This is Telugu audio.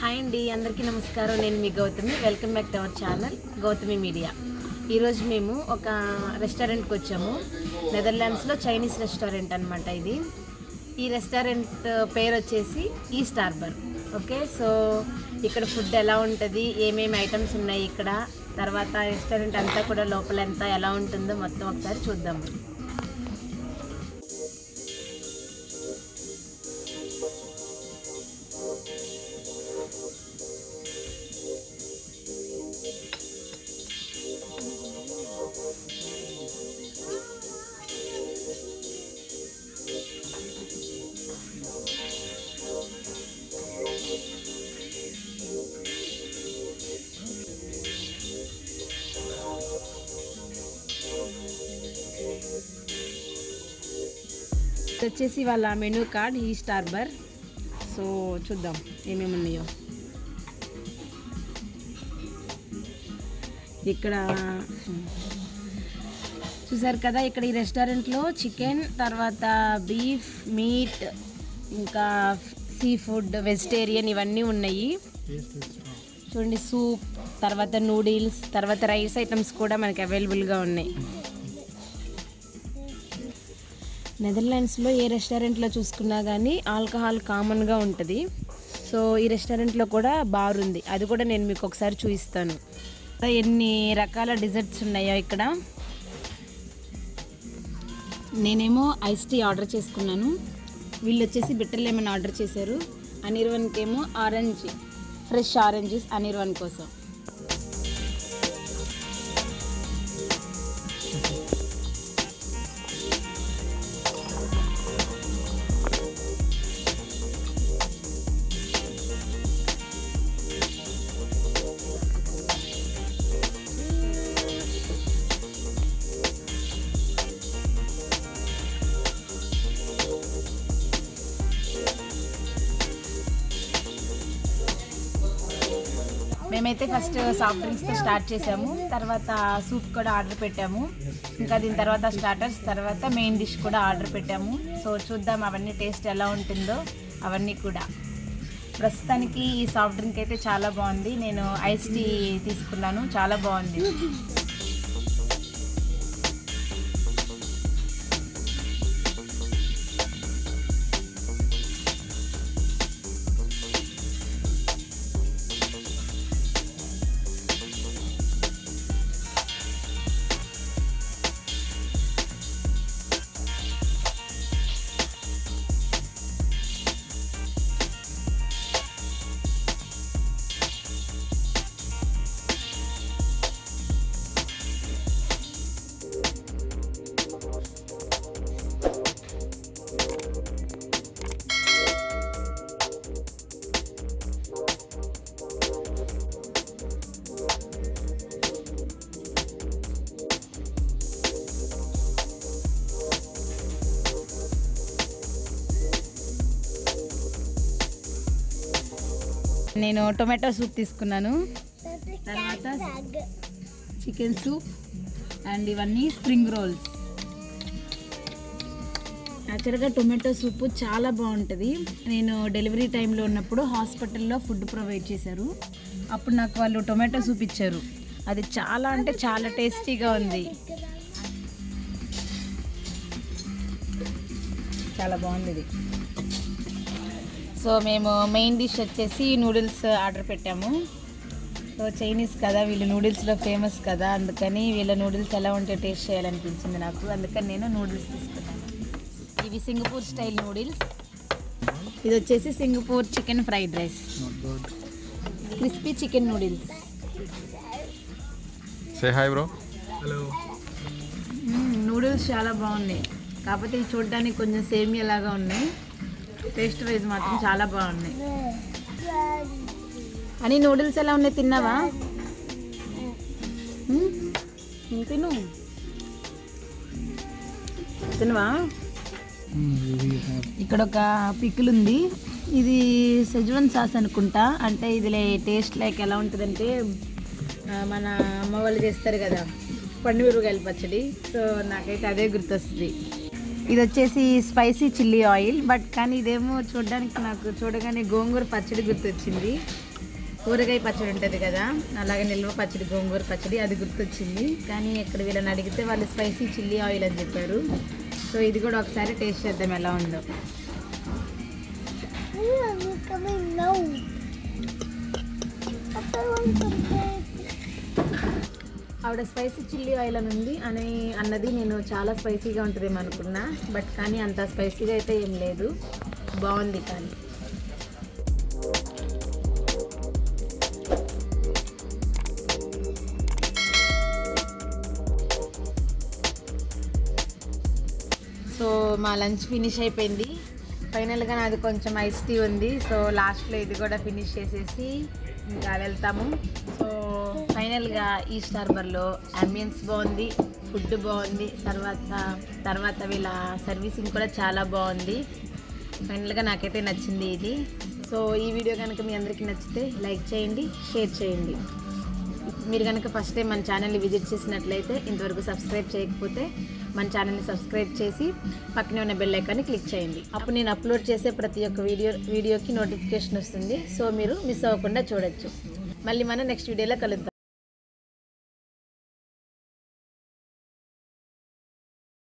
హాయ్ అండి అందరికీ నమస్కారం నేను మీ Gautami welcome back to our channel Gautami media ఈరోజు మేము ఒక రెస్టారెంట్కి వచ్చాము నెదర్లాండ్స్లో చైనీస్ రెస్టారెంట్ అనమాట ఇది ఈ రెస్టారెంట్ పేరు వచ్చేసి ఈస్ట్ హార్బర్ ఓకే సో ఇక్కడ ఫుడ్ ఎలా ఉంటుంది ఏమేమి ఐటమ్స్ ఉన్నాయి ఇక్కడ తర్వాత రెస్టారెంట్ అంతా కూడా లోపల ఎంత ఎలా ఉంటుందో మొత్తం ఒకసారి చూద్దాం ఇది వచ్చేసి వాళ్ళ మెనూ కార్డ్ ఈ స్టార్బర్ సో చూద్దాం ఏమేమి ఉన్నాయో ఇక్కడ చూసారు కదా ఇక్కడ ఈ రెస్టారెంట్లో చికెన్ తర్వాత బీఫ్ మీట్ ఇంకా సీ ఫుడ్ వెజిటేరియన్ ఇవన్నీ ఉన్నాయి చూడండి సూప్ తర్వాత నూడిల్స్ తర్వాత రైస్ ఐటమ్స్ కూడా మనకి అవైలబుల్గా ఉన్నాయి నెదర్లాండ్స్లో ఏ రెస్టారెంట్లో చూసుకున్నా కానీ ఆల్కహాల్ కామన్గా ఉంటుంది సో ఈ రెస్టారెంట్లో కూడా బార్ ఉంది అది కూడా నేను మీకు ఒకసారి చూపిస్తాను ఎన్ని రకాల డిజర్ట్స్ ఉన్నాయో ఇక్కడ నేనేమో ఐస్ టీ ఆర్డర్ చేసుకున్నాను వీళ్ళు వచ్చేసి బిట్టర్ లెమన్ ఆర్డర్ చేశారు అనిర్వన్కి ఏమో ఆరెంజ్ ఫ్రెష్ ఆరెంజెస్ అనిర్వన్ కోసం మేమైతే ఫస్ట్ సాఫ్ట్ డ్రింక్స్తో స్టార్ట్ చేసాము తర్వాత సూప్ కూడా ఆర్డర్ పెట్టాము ఇంకా దీని తర్వాత స్టార్టర్స్ తర్వాత మెయిన్ డిష్ కూడా ఆర్డర్ పెట్టాము సో చూద్దాం అవన్నీ టేస్ట్ ఎలా ఉంటుందో అవన్నీ కూడా ప్రస్తుతానికి ఈ సాఫ్ట్ డ్రింక్ అయితే చాలా బాగుంది నేను ఐస్ టీ తీసుకున్నాను చాలా బాగుంది నేను టొమాటో సూప్ తీసుకున్నాను తర్వాత చికెన్ సూప్ అండ్ ఇవన్నీ స్ప్రింగ్ రోల్స్ యాక్చువల్గా టొమాటో సూప్ చాలా బాగుంటుంది నేను డెలివరీ టైంలో ఉన్నప్పుడు హాస్పిటల్లో ఫుడ్ ప్రొవైడ్ చేశారు అప్పుడు నాకు వాళ్ళు టొమాటో సూప్ ఇచ్చారు అది చాలా అంటే చాలా టేస్టీగా ఉంది చాలా బాగుంది ఇది సో మేము మెయిన్ డిష్ వచ్చేసి నూడిల్స్ ఆర్డర్ పెట్టాము సో చైనీస్ కదా వీళ్ళు నూడిల్స్లో ఫేమస్ కదా అందుకని వీళ్ళ నూడిల్స్ ఎలా ఉంటే టేస్ట్ చేయాలనిపించింది నాకు అందుకని నేను నూడిల్స్ తీసుకున్నాను ఇవి సింగపూర్ స్టైల్ నూడిల్స్ ఇది వచ్చేసి Singapore chicken fried rice crispy chicken noodles say hi bro noodles చాలా బాగున్నాయి కాకపోతే ఇవి చూడడానికి కొంచెం సేమియా లాగా ఉన్నాయి టేస్ట్ వైజ్ మాత్రం చాలా బాగున్నాయి అని నూడిల్స్ ఎలా ఉన్నాయి తిన్నావా మ్మ్? నువ్వు తిను తినవా ఇక్కడ ఒక పిక్కులు ఉంది ఇది సెజ్వన్ సాస్ అనుకుంటా అంటే ఇది టేస్ట్ లైక్ ఎలా ఉంటుందంటే ఆ, మన అమ్మ వాళ్ళు చేస్తారు కదా పండు మిరపకాయల పచ్చడి సో నాకైతే అదే గుర్తొస్తుంది ఇది వచ్చేసి స్పైసీ చిల్లీ ఆయిల్ బట్ కానీ ఇదేమో చూడడానికి నాకు చూడగానే గోంగూర పచ్చడి గుర్తొచ్చింది కూరగాయ పచ్చడి ఉంటుంది కదా అలాగే నిల్వ పచ్చడి గోంగూర పచ్చడి అది గుర్తొచ్చింది కానీ ఇక్కడ వీళ్ళని అడిగితే వాళ్ళు స్పైసీ చిల్లీ ఆయిల్ అని చెప్పారు సో ఇది కూడా ఒకసారి టేస్ట్ చేద్దాం ఎలా ఉందో coming now. After one complete. ఆవిడ స్పైసీ చిల్లీ ఆయిల్ అని ఉంది అని అన్నది నేను చాలా స్పైసీగా ఉంటుందేమో అనుకున్నా బట్ కానీ అంత స్పైసీగా అయితే ఏం లేదు బాగుంది కానీ సో మా లంచ్ ఫినిష్ అయిపోయింది ఫైనల్గా నాది కొంచెం ఐస్ టీ ఉంది సో లాస్ట్లో ఇది కూడా ఫినిష్ చేసేసి ఇంకా వెళ్తాము సో ఫైనల్గా ఈ స్టార్బర్లో అంబియన్స్ బాగుంది ఫుడ్ బాగుంది తర్వాత తర్వాత వీళ్ళ సర్వీసింగ్ కూడా చాలా బాగుంది ఫైనల్గా నాకైతే నచ్చింది ఇది సో ఈ వీడియో కనుక మీ అందరికీ నచ్చితే లైక్ చేయండి షేర్ చేయండి మీరు కనుక ఫస్ట్ టైం మన ఛానల్ని విజిట్ చేసినట్లయితే ఇంతవరకు సబ్స్క్రైబ్ చేయకపోతే మన ఛానల్ని సబ్స్క్రైబ్ చేసి పక్కనే ఉన్న బెల్ ఐకాన్ని క్లిక్ చేయండి అప్పుడు నేను అప్లోడ్ చేసే ప్రతి ఒక్క వీడియో వీడియోకి నోటిఫికేషన్ వస్తుంది సో మీరు మిస్ అవ్వకుండా చూడొచ్చు మళ్ళీ మనం నెక్స్ట్ వీడియోలో కలుద్దాం